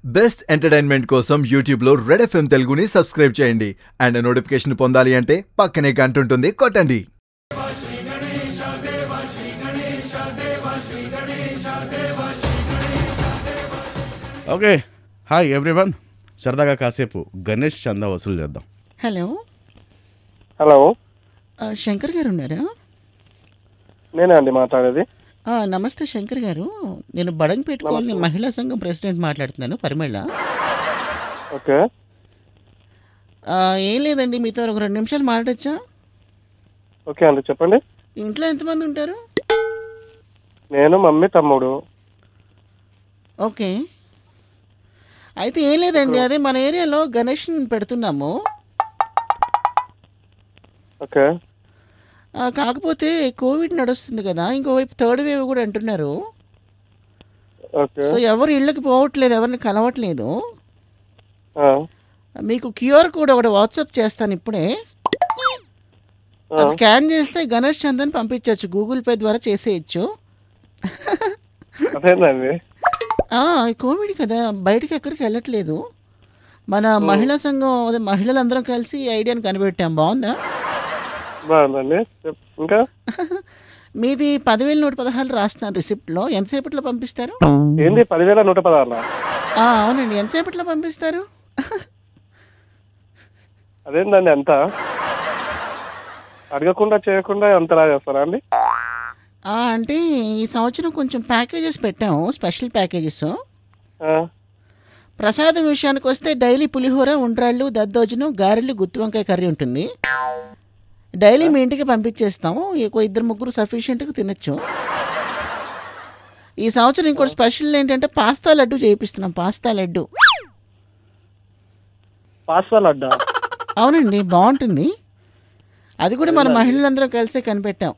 Best entertainment కోసం యూట్యూబ్లో Red FM తెలుగుని సబ్స్క్రైబ్ చేయండి అండ్ నోటిఫికేషన్ పొందాలి అంటే పక్కనే గంట ఉంటుంది కొట్టండి ఓకే హాయ్ ఎవ్రీవన్ సరదాగా కాసేపు గణేష్ చందా వసూలు చేద్దాం హలో హలో ఆ, శంకర్ గారు ఉన్నారా నేనే అండి మాట్లాడేది ఆ, నమస్తే శంకర్ గారు నేను బడంపేట కాలనీ మహిళా సంఘం ప్రెసిడెంట్ మాట్లాడుతున్నాను పరిమళ ఓకే ఆ, ఏం లేదండి మీతో ఒక రెండు నిమిషాలు మాట్లాడచ్చా ఓకే అండి చెప్పండి ఇంట్లో ఎంతమంది ఉంటారు నేను మమ్మీ తమ్ముడు ఓకే అయితే ఏం లేదండి అదే మన ఏరియాలో గణేష్ పెడుతున్నాము ఓకే ఆ, కాకపోతే కోవిడ్ నడుస్తుంది కదా ఇంకోవైపు థర్డ్ వేవ్ కూడా అంటున్నారు ఓకే సో ఎవరు ఇళ్ళకి పోవట్లేదు ఎవరిని కలవట్లేదు ఆ, మీకు క్యూఆర్ కోడ్ ఒకటి వాట్సాప్ చేస్తాను ఇప్పుడే ఆ, అది స్కాన్ చేస్తే గణేష్ చందన్ పంపించవచ్చు గూగుల్ పే ద్వారా చేసేయచ్చు అదేందండి ఆ, ఈ కోవిడ్ కదా బయటికి ఎక్కడికి వెళ్ళట్లేదు మన మహిళా సంఘం అదే మహిళలందరం కలిసి ఈ ఐడియాని కనిపెట్టాం బాగుందా బాగుందండి చెప్ ఇంకా మీది పదివేల నూట పదహారు రాస్తున్నాను రిసిప్ట్లో ఎంతసేపట్లో పంపిస్తారు ఏంది పదివేల నూట పదహారులా ఆ, అవునండి ఎంతసేపట్లో పంపిస్తారు అదేందండి అంత అడగకుండా చేయకుండా అంతలా చేస్తారా అండి ఆ, అంటే ఈ సంవత్సరం కొంచెం ప్యాకేజెస్ పెట్టాము స్పెషల్ ప్యాకేజెస్ ఆ, ప్రసాదం విషయానికి వస్తే డైలీ పులిహోర ఉండ్రాళ్ళు దద్దోజనం గారెలు గుత్తి వంకాయ కర్రీ ఉంటుంది డైలీ మీ ఇంటికి పంపించేస్తాము ఇంకో ఇద్దరు ముగ్గురు సఫిషియెంట్గా తినచ్చు ఈ సంవత్సరం ఇంకోటి స్పెషల్ ఏంటంటే పాస్తా లడ్డు చేయిస్తున్నాం పాస్తా లడ్డు పాస్తా లడ్డా అవునండి బాగుంటుంది అది కూడా మన మహిళలందరం కలిసే కనిపెట్టాం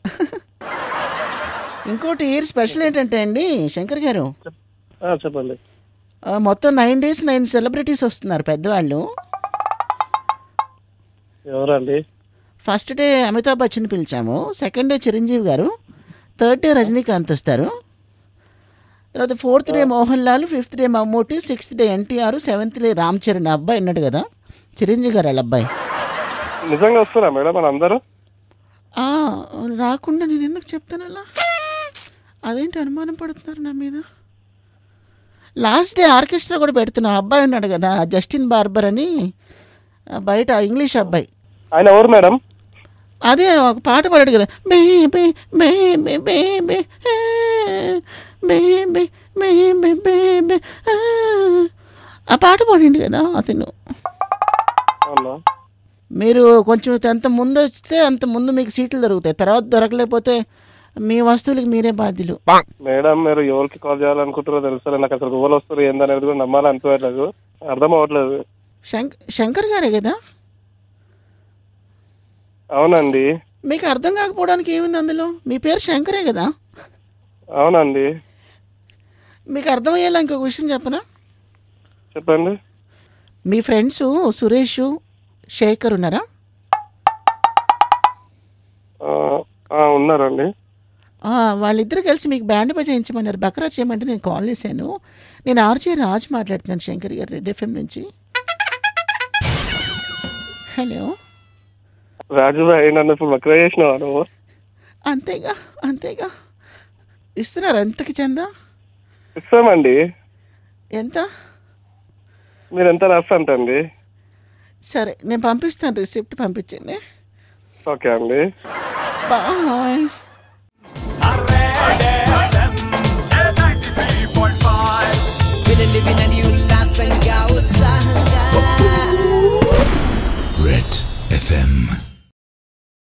ఇంకోటి ఇయర్ స్పెషల్ ఏంటంటే అండి శంకర్ గారు ఆ, చెప్పండి ఆ, మొత్తం నైన్ డేస్ నైన్ సెలబ్రిటీస్ వస్తున్నారు పెద్దవాళ్ళు ఎవరండి ఫస్ట్ డే అమితాబ్ బచ్చన్ పిలిచాము second day Chiranjeevi garu third day Rajinikanth వస్తారు తర్వాత fourth day Mohan Lal fifth day Mammootty sixth day NTR seventh day Ram Charan అబ్బాయి ఉన్నాడు కదా చిరంజీవి గారు వాళ్ళ అబ్బాయి నిజంగా వస్తున్నా మేడం మన అందరూ ఆ, రాకుండా నేను ఎందుకు చెప్తాను అలా అదేంటి అనుమానం పడుతున్నారు నా మీద లాస్ట్ డే ఆర్కెస్ట్రా కూడా పెడుతున్నా అబ్బాయి ఉన్నాడు కదా జస్టిన్ బార్బర్ అని ఆ, బయట ఇంగ్లీష్ అబ్బాయి ఆయన ఎవరు మేడం అదే ఒక పాట పాడాడు కదా బే బే బే బే బే బే ఆ, బే బే బే బే బే బే ఆ. ఆ పాట పాడిండు కదా అతను అవునా మీరు కొంచెం ఎంత ముందు వస్తే అంత ముందు మీకు సీట్లు దొరుకుతాయి తర్వాత దొరకలేకపోతే మీ వస్తువులకి మీరే బాధ్యులు మేడం మీరు ఎవరికి కాల్ చేయాలనుకుంటారో తెలుసా నాకు అసలు ఎవరు వస్తారు ఏందనేది కూడా నమ్మాలనిపించట్లేదు అర్థం అవ్వట్లేదు శంక్ శంకర్ గారే కదా అవునండి మీకు అర్థం కాకపోవడానికి ఏముంది అందులో మీ పేరు శంకరే కదా అవునండి మీకు అర్థమయ్యేలా ఇంకొక విషయం చెప్పనా చెప్పండి మీ ఫ్రెండ్స్ సురేష్ శేఖర్ ఉన్నారా ఆ, ఆ, ఉన్నారండి ఆ, వాళ్ళిద్దరు కలిసి మీకు బ్యాండ్ పై చేయించమన్నారు బకరా చేయమంటే నేను కాల్ చేశాను నేను ఆర్జే రాజ్ మాట్లాడుతున్నాను శంకర్ గారు రెడ్ ఎఫ్ఎం నుంచి హలో రాజుభాయ్ నన్ను ఇప్పుడు మక్కువ చేసినావా నువ్వు అంతేగా అంతేగా ఇస్తున్నారు ఎంతకి చందా ఇస్తామండి ఎంత మీరు ఎంత రాస్తంటండి సరే నేను పంపిస్తాను రిసిప్ట్ పంపించండి ఓకే అండి బాయ్